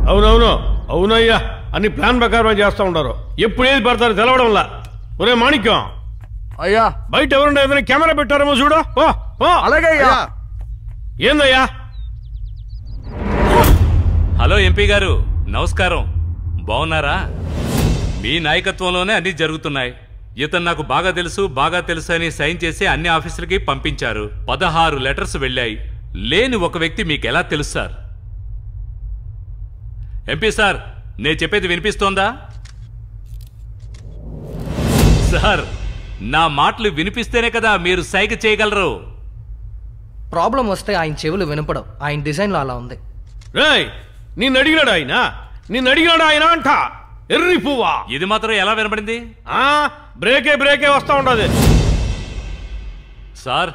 అవునవును అవునయ్యా అన్ని ప్లాన్ ప్రకారం చేస్తూ ఉంటారు ఎప్పుడు ఏది పడతారు తెలవడంలా ఒరే మాణిక్యం అయ్యా బయట ఎవరుండే ఏదైనా కెమెరా పెట్టారేమో చూడు ఓ ఓ అలాగే అయ్యా ఏందయ్యా హలో ఎంపీ గారు నమస్కారం బాగున్నారా మీ నాయకత్వంలోనే అన్ని జరుగుతున్నాయి ఇతను నాకు బాగా తెలుసు బాగా తెలుసు అని సైన్ చేసి అన్ని ఆఫీసులకి పంపించారు పదహారు లెటర్స్ వెళ్ళాయి లేని ఒక వ్యక్తి మీకు ఎలా తెలుసు సార్ ఎంపీ సార్ నేను చెప్పేది వినిపిస్తోందా సార్ నా మాటలు వినిపిస్తేనే కదా మీరు సైగ చేయగలరు ప్రాబ్లం వస్తే ఆయన చెవులు వినపడవు ఆయన డిజైన్లో అలా ఉంది రేయ్ నిన్ను అడిగినాడు ఆయన నిన్ను అడిగినాడు ఆయన అంట ఎర్రి పువ్వా ఇది మాత్రం ఎలా వినపడింది ఆ బ్రేకే బ్రేకే వస్తా ఉండదు సార్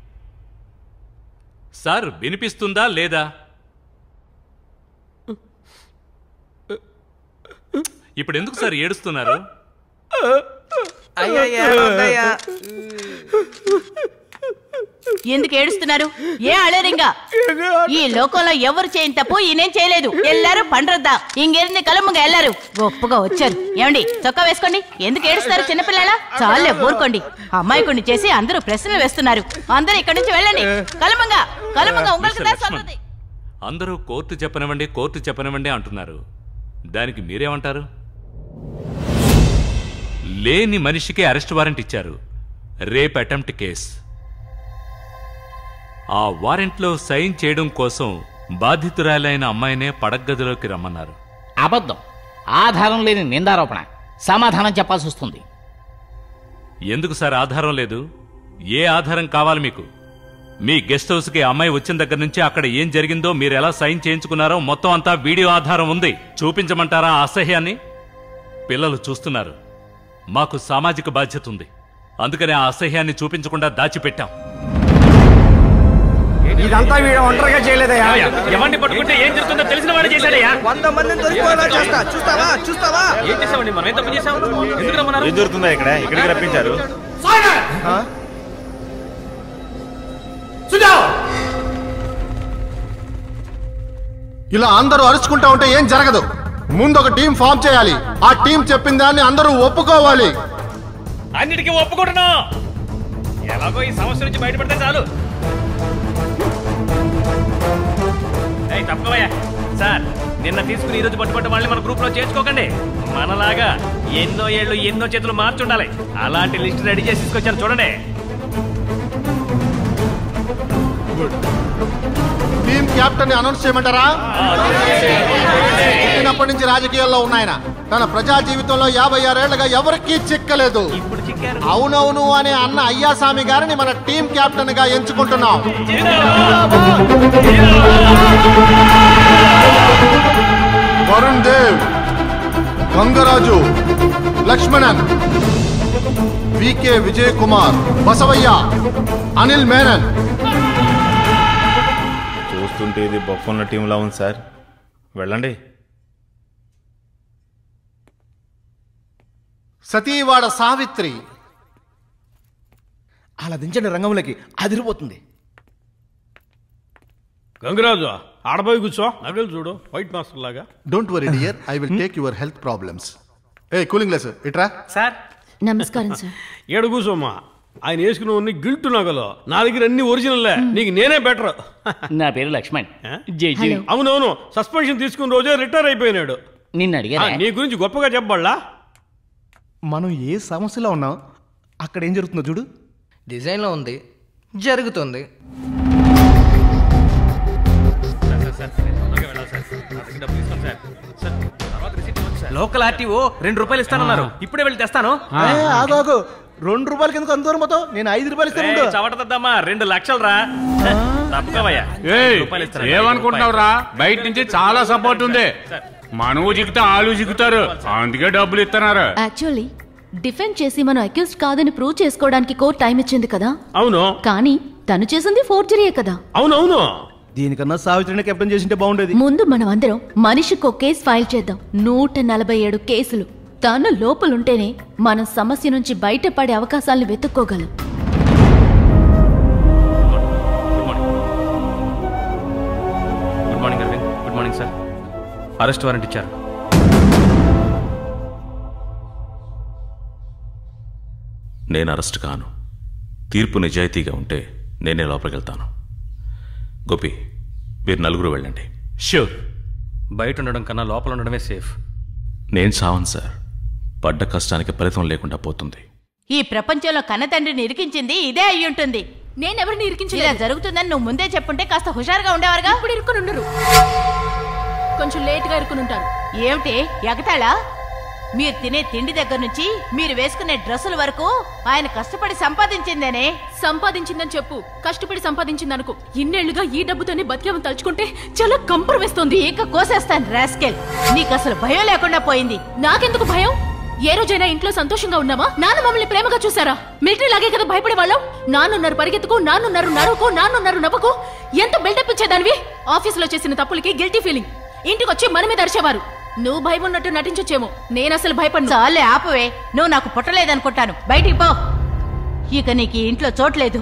సార్ వినిపిస్తుందా లేదా ఇప్పుడు ఎందుకు సార్ ఏడుస్తున్నారు ఎందుకు ఏడుస్తున్నారు ఏ అళరింగా ఈ లోకంలో ఎవరు చేయని తప్పు ఈయనేం చేయలేదు ఎల్లారు పండ్రద్దా ఇంగేరింది కలముగా ఎల్లారు గొప్పగా వచ్చారు ఏమండి చొక్కా వేసుకోండి ఎందుకు ఏడుస్తారు చిన్నపిల్లల చాలే ఊరుకోండి అమ్మాయికుడిని చేసి అందరూ ప్రశ్నలు వేస్తున్నారు అందరూ ఇక్కడి నుంచి వెళ్ళండి కలమంగా కలమంగా உங்களுக்கு మిస్టర్ தான் లక్ష్మణ్, சொல்றது అందరూ కోర్టు చెప్పనివ్వండి కోర్టు చెప్పనివ్వండి అంటున్నారు దానికి మీరేమంటారు లేని మనిషికి అరెస్ట్ వారెంట్ ఇచ్చారు రేప్ అటెంప్ట్ కేస్ ఆ వారెంట్లో సైన్ చేయడం కోసం బాధితురాలైన అమ్మాయినే పడగదిలోకి రమ్మన్నారు అబద్ధం ఆధారం లేని నిందారోపణ సమాధానం చెప్పాల్సి వస్తుంది ఎందుకు సార్ ఆధారం లేదు ఏ ఆధారం కావాలి మీకు మీ గెస్ట్ హౌస్కి అమ్మాయి వచ్చిన దగ్గర నుంచి అక్కడ ఏం జరిగిందో మీరు ఎలా సైన్ చేయించుకున్నారో మొత్తం అంతా వీడియో ఆధారం ఉంది చూపించమంటారా ఆ అసహ్యాన్ని పిల్లలు చూస్తున్నారు మాకు సామాజిక బాధ్యత ఉంది అందుకని ఆ అసహ్యాన్ని చూపించకుండా దాచిపెట్టాం ఇదంతా వీడు ఒంటరిగా చేయలేదయ్యా ఎవరిని పట్టుకుంటే ఏం జరుగుతుందో తెలిసిన వాడు చేశాడయ్యా వంద మందిని దొరికిపోయేలా చేస్తా చూస్తావా చూస్తావా ఏం చేసామండి మనం ఏం తప్పు చేసాం ఎందుకు రమ్మన్నారు ఏం జరుగుతుందా ఇక్కడ ఇక్కడికి రప్పించారు ఇలా అందరూ అరుచుకుంటా ఉంటే ఏం జరగదు ముందు ఒక టీం ఫామ్ చేయాలి ఆ టీం చెప్పిన దాన్ని అందరూ ఒప్పుకోవాలి అన్నిటికీ ఒప్పుకుంటున్నా ఎలాగో ఈ సమస్య నుంచి బయటపడితే చాలు ఏయ్ తప్పవయ్యా సార్ నిన్న తీసుకుని ఈ రోజు పట్టుబట్ట వాళ్ళని మన గ్రూప్ లో చేర్చుకోకండి మనలాగా ఎన్నో ఏళ్ళు ఎన్నో చేతులు మార్చుండాలి అలాంటి లిస్ట్ రెడీ చేసి తీసుకొచ్చారు చూడండి టీం కెప్టెన్ అనౌన్స్ చేయమంటారా పుట్టినప్పటి నుంచి రాజకీయాల్లో ఉన్నాయన తన ప్రజా జీవితంలో యాభై ఆరేళ్లుగా ఎవరికీ చిక్కలేదు ఇప్పుడు చిక్కారు అవునవును అనే అన్న అయ్యాస్వామి గారిని మన టీం కెప్టెన్ గా ఎంచుకుంటున్నాం వరుణ్ దేవ్ గంగరాజు లక్ష్మణన్ వికే విజయ్ కుమార్ బసవయ్య అనిల్ మేనన్ చూస్తుంటే ఇది బొప్పన్న టీంలా ఉంది సార్ వెళ్ళండి సతీవాడ సావిత్రి అలా దించండి రంగంలోకి అదిరిపోతుంది గంగరాజు ఆడబోయి కూర్చో నగలు చూడు వైట్ మాస్టర్ లాగా don't worry dear I will take your health problems ఏ కూలింగ్ గ్లాస్ ఇట్రా సార్ నమస్కారం సార్ ఏడు కూర్చోమ్మా ఆయన వేసుకున్న ఉన్ని గిల్టు నగలు నా దగ్గర అన్ని ఒరిజినల్లే నీకు నేనే బెటర్ నా పేరు లక్ష్మణ్ జై జై హలో. అవునవును సస్పెన్షన్ తీసుకున్న రోజే రిటైర్ అయిపోయినాడు నిన్ను ఆ, అడిగారా నీ గురించి గొప్పగా చెప్పబడలా మనం ఏ సమస్యలో ఉన్నాం అక్కడ ఏం జరుగుతుందో చూడు డిజైన్లో ఉంది జరుగుతుంది లోకల్ ఆర్టీఓ రెండు రూపాయలు ఇస్తానన్నారు ఇప్పుడే వెళ్ళి తెస్తాను ఏ, ఆగు ఆగు రెండు రూపాయలకి ఎందుకు అంత దూరం పోతావు నేను ఐదు రూపాయలు ఇస్తాను ఉండు. చవటదమ్మా రెండు లక్షలు రా తప్పుకోవయ్యా రూపాయలు ఇస్తాను. ఏమనుకుంటున్నావురా బయట నుంచి చాలా సపోర్ట్ ఉంది మనవు జిగితే ఆలు జిగుతారు అందుకే డబ్బులు ఇస్తున్నారు యాక్చువల్లీ డిఫెండ్ చేసి మనం అక్యూస్డ్ కాదని ప్రూవ్ చేసుకోవడానికి కోర్టు టైం ఇచ్చింది కదా అవును కానీ తను చేసింది ఫోర్జరీయే కదా అవునవును దీనికన్నా సావిత్రిని కెప్టెన్ చేసింటే బాగుండేది ముందు మనం అందరం మనిషికో కేసు ఫైల్ చేద్దాం నూట నలభై ఏడు కేసులు తను లోపలుంటేనే మనం సమస్య నుంచి బయటపడే అవకాశాలను వెతుక్కోగలం good morning Aravind good morning sir arrest warrant ఇచ్చారు నేను అరెస్ట్ కాను తీర్పు నిజాయితీగా ఉంటే నేనే లోపలికి వెళ్తాను గోపి మీరు నలుగురు వెళ్ళండి షూర్ బయట ఉండడం కన్నా లోపల ఉండడమే సేఫ్ నేను చావను సార్ పడ్డ కష్టానికి ఫలితం లేకుండా పోతుంది ఈ ప్రపంచంలో కన్నతండ్రిని ఇరికించింది ఇదే అయి ఉంటుంది నేనెవరిని ఇలా ఇరికించలేదు జరుగుతుందని నువ్వు ముందే చెప్పుంటే కాస్త హుషారుగా ఉండేవారుగా ఇప్పుడు ఇరుక్కునుండరు కొంచెం లేట్గా ఇరుక్కునుంటారు ఏమిటి ఎగతాళా మీరు తినే తిండి దగ్గర నుంచి మీరు వేసుకునే డ్రెస్సుల వరకు ఆయన కష్టపడి సంపాదించిందేనే సంపాదించిందని చెప్పు కష్టపడి సంపాదించిందనుకో ఇన్నేళ్లుగా ఈ డబ్బుతోనే బతికేమని తలుచుకుంటే చాలా కంపర్ వేస్తోంది ఇక కోసేస్తాను రాస్కెల్ నీకు అసలు భయం లేకుండా పోయింది నాకెందుకు భయం ఏ రోజైనా ఇంట్లో సంతోషంగా ఉన్నావా నాన్న మమ్మల్ని ప్రేమగా చూసారా మిలిటరీ లాగే కదా భయపడే వాళ్ళం నాన్నున్నారు పరిగెత్తుకు నాన్నున్నారు నరుకు నాన్నున్నారు నవ్వకు ఎంత బిల్డప్ ఇచ్చేదానివి ఆఫీసులో చేసిన తప్పులకి గిల్టీ ఫీలింగ్ ఇంటికి వచ్చి మన మీద అరిచేవారు నువ్వు భయం ఉన్నట్టు నటించొచ్చేమో నేను అసలు భయపడ్ను చాలే ఆపవే నువ్వు నాకు పుట్టలేదనుకుంటాను బయటికి పో ఇక నీకు ఈ ఇంట్లో చోట్లేదు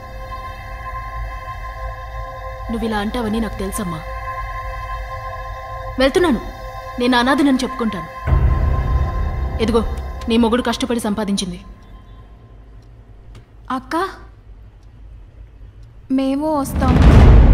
నువ్వు ఇలా అంటావని నాకు తెలుసమ్మా వెళ్తున్నాను నేను అనాథనని చెప్పుకుంటాను ఎదిగో నీ మొగుడు కష్టపడి సంపాదించింది అక్క మేము వస్తాం